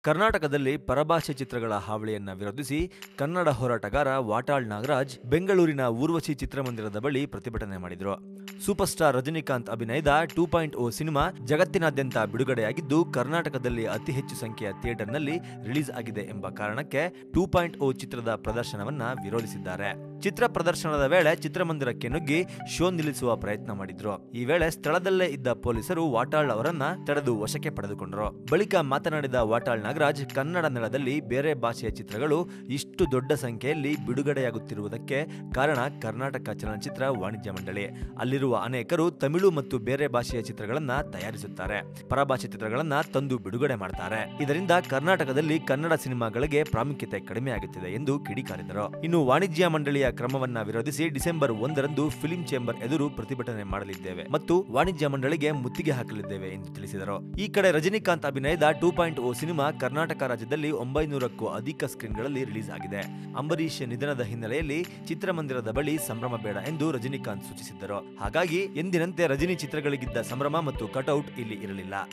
ಕರ್ನಾಟಕದಲ್ಲಿ ಪರಭಾಷೆ ಚಿತ್ರಗಳ ಹಾವಳಿಯನ್ನ ವಿರೋಧಿಸಿ ಕನ್ನಡ ಹೋರಾಟಗಾರ ವಾಟಾಳ್ ನಾಗರಾಜ್ ಬೆಂಗಳೂರಿನ ಊರ್ವಶಿ ಚಿತ್ರಮಂದಿರದ ಬಳಿ ಪ್ರತಿಭಟನೆ ಮಾಡಿದ್ರು ಸೂಪರ್ ಸ್ಟಾರ್ ರಜನಿಕಾಂತ್ ಅಭಿನಯದ ಟೂ ಪಾಯಿಂಟ್ ಓ ಸಿನಿಮಾ ಜಗತ್ತಿನಾದ್ಯಂತ ಬಿಡುಗಡೆಯಾಗಿದ್ದು ಕರ್ನಾಟಕದಲ್ಲಿ ಅತಿ ಹೆಚ್ಚು ಸಂಖ್ಯೆಯ ಥಿಯೇಟರ್ನಲ್ಲಿ ರಿಲೀಸ್ ಆಗಿದೆ ಎಂಬ ಕಾರಣಕ್ಕೆ ಟೂ ಪಾಯಿಂಟ್ ಓ ಚಿತ್ರದ ಪ್ರದರ್ಶನವನ್ನ ವಿರೋಧಿಸಿದ್ದಾರೆ ಚಿತ್ರ ಪ್ರದರ್ಶನದ ವೇಳೆ ಚಿತ್ರಮಂದಿರಕ್ಕೆ ನುಗ್ಗಿ ಶೋ ನಿಲ್ಲಿಸುವ ಪ್ರಯತ್ನ ಮಾಡಿದ್ರು ಈ ವೇಳೆ ಸ್ಥಳದಲ್ಲೇ ಇದ್ದ ಪೊಲೀಸರು ವಾಟಾಳ್ ಅವರನ್ನ ತಡೆದು ವಶಕ್ಕೆ ಪಡೆದುಕೊಂಡರು ಬಳಿಕ ಮಾತನಾಡಿದ ವಾಟಾಳ್ ನಾಗರಾಜ್ ಕನ್ನಡ ನೆಲದಲ್ಲಿ ಬೇರೆ ಭಾಷೆಯ ಚಿತ್ರಗಳು ಇಷ್ಟು ದೊಡ್ಡ ಸಂಖ್ಯೆಯಲ್ಲಿ ಬಿಡುಗಡೆಯಾಗುತ್ತಿರುವುದಕ್ಕೆ ಕಾರಣ ಕರ್ನಾಟಕ ಚಲನಚಿತ್ರ ವಾಣಿಜ್ಯ ಮಂಡಳಿ ಅಲ್ಲಿರುವ ಅನೇಕರು ತಮಿಳು ಮತ್ತು ಬೇರೆ ಭಾಷೆಯ ಚಿತ್ರಗಳನ್ನ ತಯಾರಿಸುತ್ತಾರೆ ಪರಭಾಷೆ ಚಿತ್ರಗಳನ್ನ ತಂದು ಬಿಡುಗಡೆ ಮಾಡ್ತಾರೆ ಇದರಿಂದ ಕರ್ನಾಟಕದಲ್ಲಿ ಕನ್ನಡ ಸಿನಿಮಾಗಳಿಗೆ ಪ್ರಾಮುಖ್ಯತೆ ಕಡಿಮೆಯಾಗುತ್ತಿದೆ ಎಂದು ಕಿಡಿಕಾರಿದರು ಇನ್ನು ವಾಣಿಜ್ಯ ಮಂಡಳಿಯ ಕ್ರಮವನ್ನ ವಿರೋಧಿಸಿ ಡಿಸೆಂಬರ್ ಒಂದರಂದು ಫಿಲಿಂ ಚೇಂಬರ್ ಎದುರು ಪ್ರತಿಭಟನೆ ಮಾಡಲಿದ್ದೇವೆ ಮತ್ತು ವಾಣಿಜ್ಯ ಮಂಡಳಿಗೆ ಮುತ್ತಿಗೆ ಹಾಕಲಿದ್ದೇವೆ ಎಂದು ತಿಳಿಸಿದರು ಈ ಕಡೆ ರಜನಿಕಾಂತ್ ಅಭಿನಯದ ಟೂ ಪಾಯಿಂಟ್ ಓ ಸಿನಿಮಾ ಕರ್ನಾಟಕ ರಾಜ್ಯದಲ್ಲಿ ಒಂಬೈನೂರಕ್ಕೂ ಅಧಿಕ ಸ್ಕ್ರೀನ್ಗಳಲ್ಲಿ ರಿಲೀಸ್ ಆಗಿದೆ ಅಂಬರೀಷ್ ನಿಧನದ ಹಿನ್ನೆಲೆಯಲ್ಲಿ ಚಿತ್ರಮಂದಿರದ ಬಳಿ ಸಂಭ್ರಮ ಬೇಡ ಎಂದು ರಜನಿಕಾಂತ್ ಸೂಚಿಸಿದ್ದರು ಹಾಗಾಗಿ ಎಂದಿನಂತೆ ರಜನಿ ಚಿತ್ರಗಳಿಗಿದ್ದ ಸಂಭ್ರಮ ಮತ್ತು ಕಟೌಟ್ ಇಲ್ಲಿ ಇರಲಿಲ್ಲ